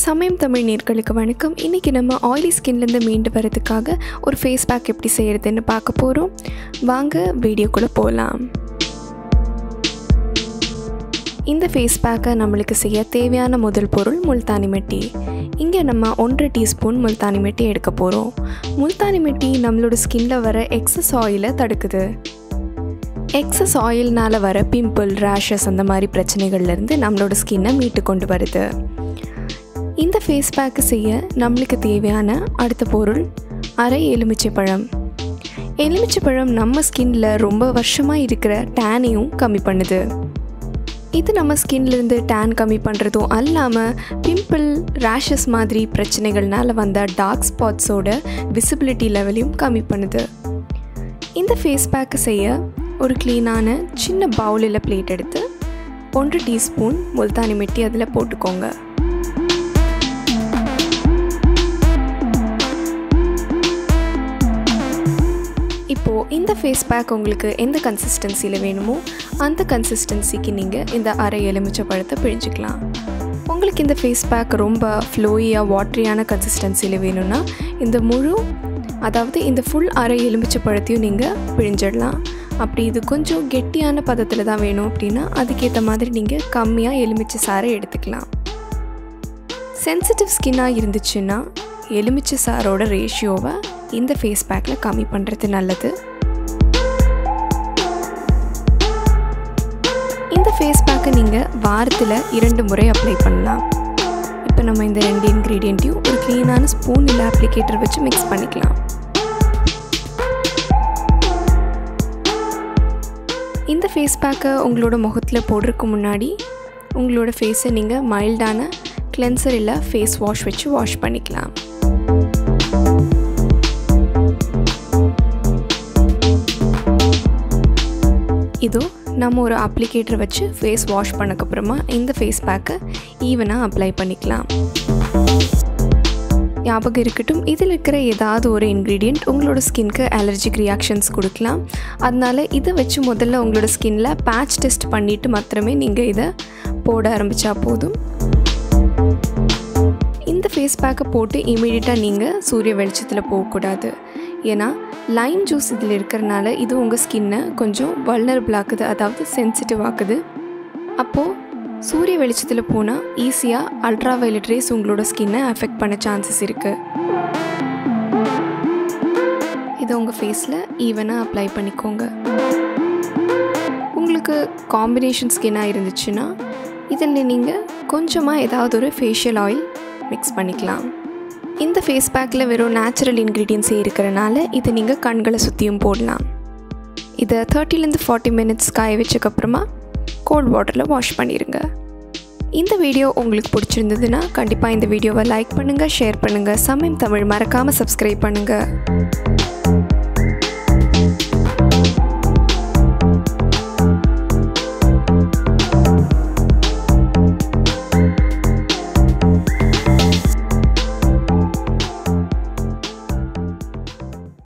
சமயம் தமிழ் நேர்களுக்கு வணக்கம் இன்றைக்கி நம்ம ஆயிலி ஸ்கின்லேருந்து மீண்டு வரதுக்காக ஒரு ஃபேஸ் பேக் எப்படி செய்கிறதுன்னு பார்க்க போகிறோம் வாங்க வீடியோக்குள்ளே போகலாம் இந்த ஃபேஸ் பேக்கை நம்மளுக்கு செய்ய தேவையான முதல் பொருள் முல்தானி மெட்டி இங்கே நம்ம ஒன்றரை டீஸ்பூன் முல்தானி மெட்டி எடுக்க போகிறோம் முல்தானி மெட்டி நம்மளோட ஸ்கின்ல வர எக்ஸஸ் ஆயிலை தடுக்குது எக்ஸஸ் ஆயில்னால் வர பிம்பிள் ரேஷஸ் அந்த மாதிரி பிரச்சனைகள்லேருந்து நம்மளோட ஸ்கின்னை மீட்டு கொண்டு வருது இந்த ஃபேஸ் பேக்கு செய்ய நம்மளுக்கு தேவையான அடுத்த பொருள் அரை எலுமிச்சை பழம் எலுமிச்சை பழம் நம்ம ஸ்கின்ல ரொம்ப வருஷமாக இருக்கிற டேனையும் கம்மி பண்ணுது இது நம்ம ஸ்கின்லேருந்து டேன் கம்மி பண்ணுறதும் அல்லாமல் பிம்பிள் ரேஷஸ் மாதிரி பிரச்சனைகள்னால வந்த டார்க் ஸ்பாட்ஸோட விசிபிலிட்டி லெவலையும் கம்மி பண்ணுது இந்த ஃபேஸ் பேக்கு செய்ய ஒரு க்ளீனான சின்ன பவுலில் பிளேட் எடுத்து ஒன்று டீஸ்பூன் முல்தானி மெட்டி அதில் போட்டுக்கோங்க இப்போது இந்த ஃபேஸ் பேக் உங்களுக்கு எந்த கன்சிஸ்டன்சியில் வேணுமோ அந்த கன்சிஸ்டன்சிக்கு நீங்கள் இந்த அரை எலுமிச்சை பழத்தை பிழிஞ்சிக்கலாம் உங்களுக்கு இந்த ஃபேஸ் பேக் ரொம்ப ஃப்ளோயியாக வாட்ரியான கன்சிஸ்டன்சியில் வேணும்னா இந்த முழு அதாவது இந்த ஃபுல் அரை எலுமிச்சை பழத்தையும் நீங்கள் பிழிஞ்சிடலாம் அப்படி இது கொஞ்சம் கெட்டியான பதத்தில் தான் வேணும் அப்படின்னா அதுக்கேற்ற மாதிரி நீங்கள் கம்மியாக எலுமிச்சை சாறை எடுத்துக்கலாம் சென்சிட்டிவ் ஸ்கின்னாக இருந்துச்சுன்னா எலுமிச்சை சாரோட ரேஷியோவை இந்த ஃபேஸ் பேக்கில் கம்மி பண்ணுறது நல்லது இந்த ஃபேஸ் பேக்கை நீங்கள் வாரத்தில் இரண்டு முறை அப்ளை பண்ணலாம் இப்போ நம்ம இந்த ரெண்டு இன்க்ரீடியண்ட்டையும் ஒரு க்ளீனான ஸ்பூன் இல்லை அப்ளிகேட்டர் வச்சு மிக்ஸ் பண்ணிக்கலாம் இந்த ஃபேஸ் பேக்கை உங்களோட முகத்தில் போடுறதுக்கு முன்னாடி உங்களோட ஃபேஸை நீங்கள் மைல்டான கிளென்சர் இல்லை ஃபேஸ் வாஷ் வச்சு வாஷ் பண்ணிக்கலாம் இதோ நம்ம ஒரு அப்ளிகேட்டர் வச்சு ஃபேஸ் வாஷ் பண்ணக்கப்புறமா இந்த ஃபேஸ் பேக்கை ஈவனாக அப்ளை பண்ணிக்கலாம் ஞாபகம் இருக்கட்டும் இதில் இருக்கிற ஏதாவது ஒரு இன்க்ரீடியண்ட் உங்களோட ஸ்கின்க்கு அலர்ஜிக் ரியாக்ஷன்ஸ் கொடுக்கலாம் அதனால இதை வச்சு முதல்ல உங்களோட ஸ்கின்ல பேட்ச் டெஸ்ட் பண்ணிவிட்டு மாத்திரமே நீங்கள் இதை போட ஆரம்பித்தா போதும் இந்த ஃபேஸ் பேக்கை போட்டு இமீடியட்டாக நீங்கள் சூரிய வெளிச்சத்தில் போகக்கூடாது ஏன்னா லைம் ஜூஸ் இதில் இருக்கிறனால இது உங்கள் ஸ்கின்னை கொஞ்சம் வல்னரபிள் ஆக்குது அதாவது சென்சிட்டிவ் ஆக்குது அப்போது சூரிய வெளிச்சத்தில் போனால் ஈஸியாக அல்ட்ரா வயலட் ரேஸ் உங்களோட ஸ்கின்னை அஃபெக்ட் பண்ண சான்சஸ் இருக்குது இதை உங்கள் ஃபேஸில் ஈவனாக அப்ளை பண்ணிக்கோங்க உங்களுக்கு காம்பினேஷன் ஸ்கின்னாக இருந்துச்சுன்னா இதில் நீங்கள் கொஞ்சமாக ஏதாவது ஒரு ஃபேஷியல் ஆயில் மிக்ஸ் பண்ணிக்கலாம் இந்த ஃபேஸ் பேக்கில் வெறும் நேச்சுரல் இன்க்ரீடியன்ஸே இருக்கிறனால இதை நீங்கள் கண்களை சுற்றியும் போடலாம் இதை தேர்ட்டிலேருந்து ஃபார்ட்டி மினிட்ஸ் காய வச்சக்கப்புறமா கோல்ட் வாட்டரில் வாஷ் பண்ணிடுங்க இந்த வீடியோ உங்களுக்கு பிடிச்சிருந்ததுன்னா கண்டிப்பாக இந்த வீடியோவை லைக் பண்ணுங்கள் ஷேர் பண்ணுங்கள் சமயம் தமிழ் மறக்காமல் சப்ஸ்கிரைப் பண்ணுங்கள்